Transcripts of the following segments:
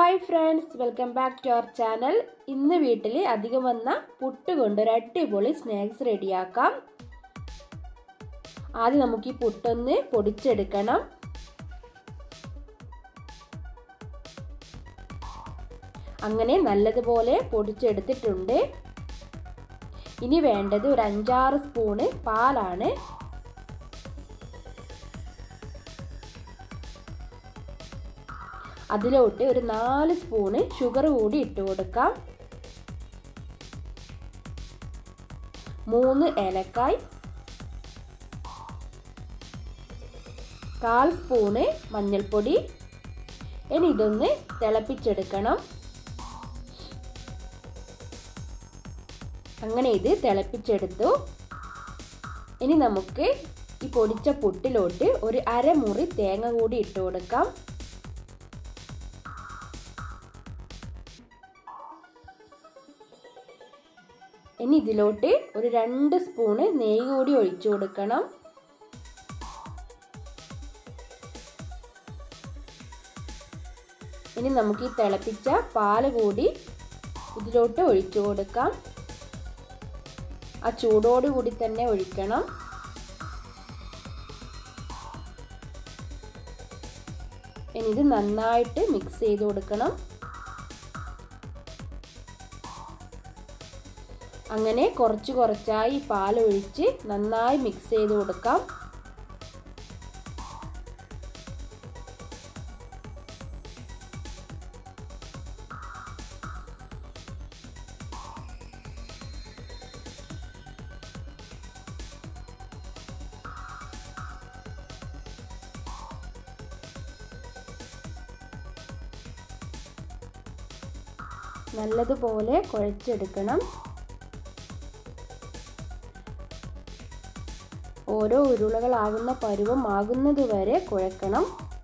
hi friends welcome back to our channel ഇന്ന് വീട്ടിൽ അധികം വന്ന പുട്ട് കൊണ്ട് ഒരു അടിപൊളി സ്നാക്സ് റെഡിയാക്കാം ആദ്യം നമുക്ക് ഈ പുട്ടൊന്ന് പൊടിച്ചെടുക്കണം അങ്ങനെ നല്ലതുപോലെ പൊടിച്ചെടുത്തിട്ടുണ്ട് ഇനി വേണ്ടത് ഒരു അഞ്ചാറ് സ്പൂണ് പാലാണ് അതിലോട്ട് ഒരു നാല് സ്പൂണ് ഷുഗർ കൂടി ഇട്ട് കൊടുക്കാം മൂന്ന് ഏലക്കായ് കാൽ സ്പൂണ് മഞ്ഞൾപ്പൊടി ഇനി ഇതൊന്ന് തിളപ്പിച്ചെടുക്കണം അങ്ങനെ ഇത് തിളപ്പിച്ചെടുത്തു ഇനി നമുക്ക് ഈ പൊടിച്ച പുട്ടിലോട്ട് ഒരു അരമുറി തേങ്ങ കൂടി ഇട്ട് കൊടുക്കാം ഇനി ഇതിലോട്ട് ഒരു രണ്ട് സ്പൂണ് നെയ്യ് കൂടി ഒഴിച്ചു കൊടുക്കണം ഇനി നമുക്ക് ഈ തിളപ്പിച്ച പാല് കൂടി ഇതിലോട്ട് ഒഴിച്ചു കൊടുക്കാം ആ ചൂടോട് കൂടി തന്നെ ഒഴിക്കണം ഇനി ഇത് നന്നായിട്ട് മിക്സ് ചെയ്ത് കൊടുക്കണം അങ്ങനെ കുറച്ച് കുറച്ചായി പാൽ ഒഴിച്ച് നന്നായി മിക്സ് ചെയ്ത് കൊടുക്കാം നല്ലതുപോലെ കുഴച്ചെടുക്കണം ഓരോ ഉരുളകളാകുന്ന പരുവം ആകുന്നത് വരെ കുഴക്കണം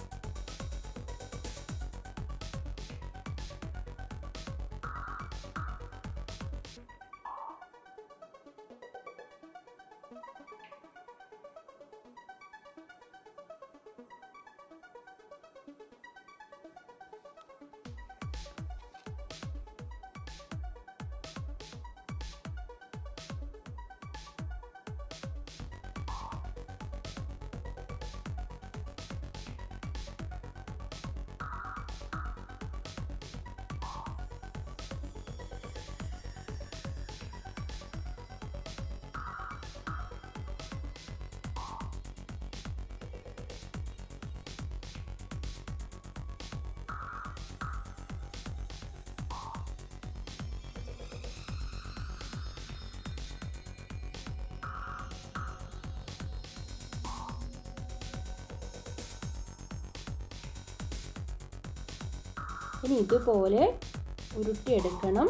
ഇനി ഇതുപോലെ ഉരുട്ടിയെടുക്കണം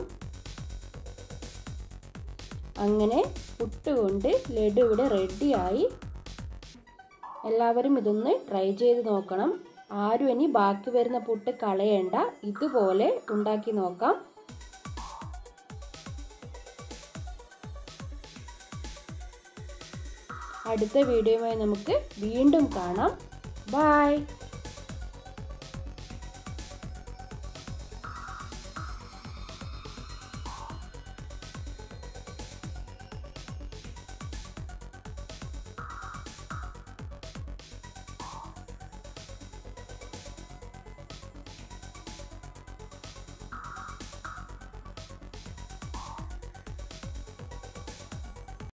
അങ്ങനെ പുട്ട് കൊണ്ട് ലഡു ഇവിടെ റെഡിയായി എല്ലാവരും ഇതൊന്ന് ട്രൈ ചെയ്ത് നോക്കണം ആരും ഇനി ബാക്കി വരുന്ന പുട്ട് കളയേണ്ട ഇതുപോലെ ഉണ്ടാക്കി നോക്കാം അടുത്ത വീഡിയോയുമായി നമുക്ക് വീണ്ടും കാണാം ബായ്